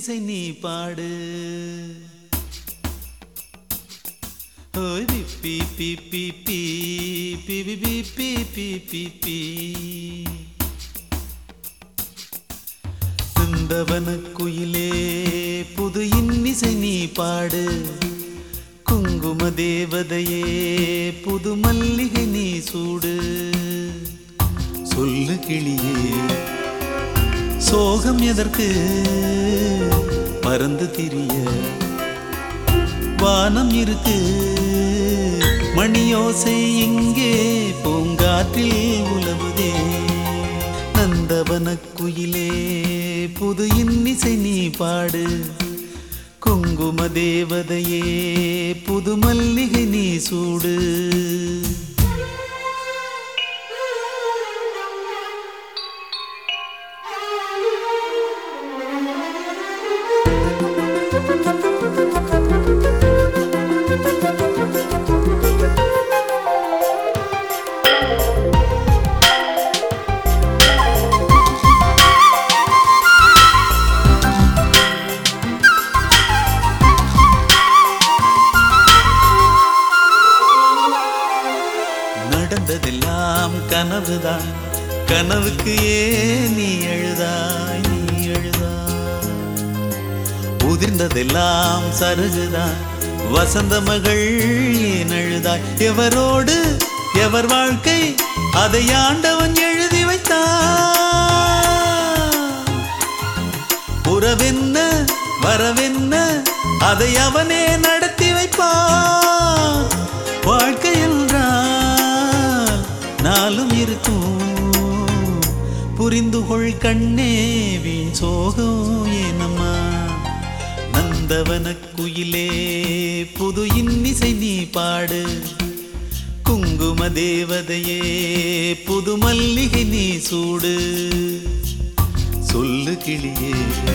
இன்னிசை நீ பாடு ஓய் பி பி பி பி பி பி பி பி பி பி பி சிந்தவன குயிலே புது இன்னிசை நீ பாடு குங்கும தேவதையே புது மல்லிகை நீ சூடு சொல்லு கிளியே சோகம் எதற்கு பறந்து திரிய வானம் இருக்கு மணியோசை இங்கே பூங்காற்றில் உலவுதே நந்தவன குயிலே புது இன்னிசை நீ பாடு குங்கும தேவதையே புது மல்லிகை நீ சூடு நடந்ததெல்லாம் கனவுதான் கனவுக்கு ஏன் நீ எழுதாய் நீ எழுதாய் உதிர்ந்ததெல்லாம் சருகுதான் வசந்த மகள் ஏன் அழுதாய் எவரோடு எவர் வாழ்க்கை அதை ஆண்டவன் எழுதி வைத்தான் உறவென்ன வரவென்ன அதை அவனே நடத்தி வைப்பான் வாழ்க்கை என்றால் நாளும் இருக்கும் புரிந்து கொள் கண்ணே வீண் சோகம் ஏனம்மா நந்தவன குயிலே புது இன்னிசை நீ பாடு குங்கும தேவதையே புது மல்லிகை நீ சூடு சொல்லு கிளியே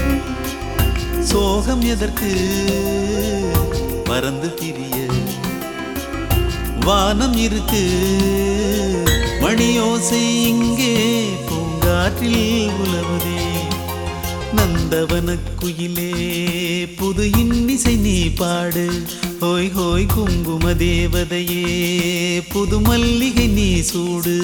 சோகம் எதற்கு பறந்து திரிய வானம் இருக்கு மணியோசை இங்கே பூங்காற்றில் உலவுதே நந்தவன குயிலே புது இன்னிசை நீ பாடு ஹோய் ஹோய் குங்கும தேவதையே புது மல்லிகை நீ சூடு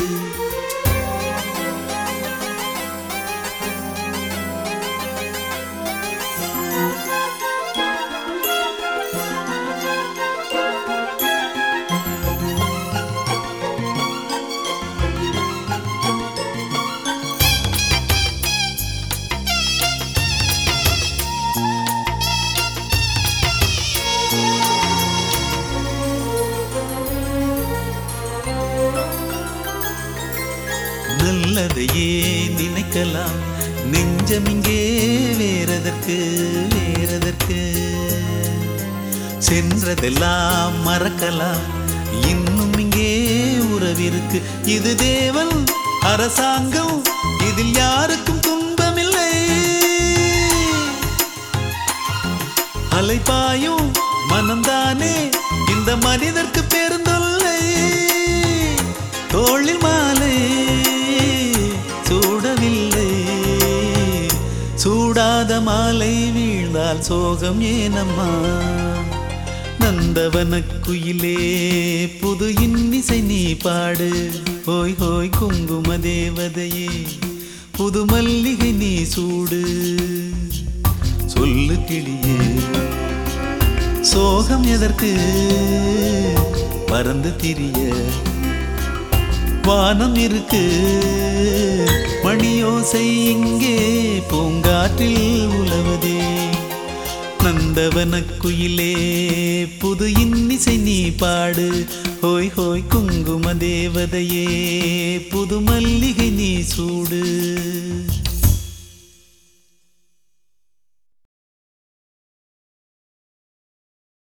நல்லதையே நினைக்கலாம் நெஞ்சமிங்கே வேறதற்கு வேறதற்கு சென்றதெல்லாம் மறக்கலாம் இன்னும் இங்கே உறவிருக்கு இது தேவன் அரசாங்கம் இதில் யாருக்கும் துன்பமில்லை அலைப்பாயும் மனம்தானே இந்த மனிதர்க்கு பெருந்தொல்லை தோளில் மாலை சூடவில்லை சூடாத மாலை வீழ்ந்தால் சோகம் ஏனம்மா நந்தவன குயிலே புது இன்னிசை நீ பாடு ஹோய் ஹோய் குங்கும தேவதையே புது மல்லிகை நீ சூடு சொல்லு கிளியே சோகம் எதற்கு பறந்து திரிய வானம் இருக்கு மணியோசை இங்கே பூங்காற்றில் உலவுதே நந்தவன குயிலே புது இன்னிசை நீ பாடு ஹோய் ஹோய் குங்கும தேவதையே புது மல்லிகை நீ சூடு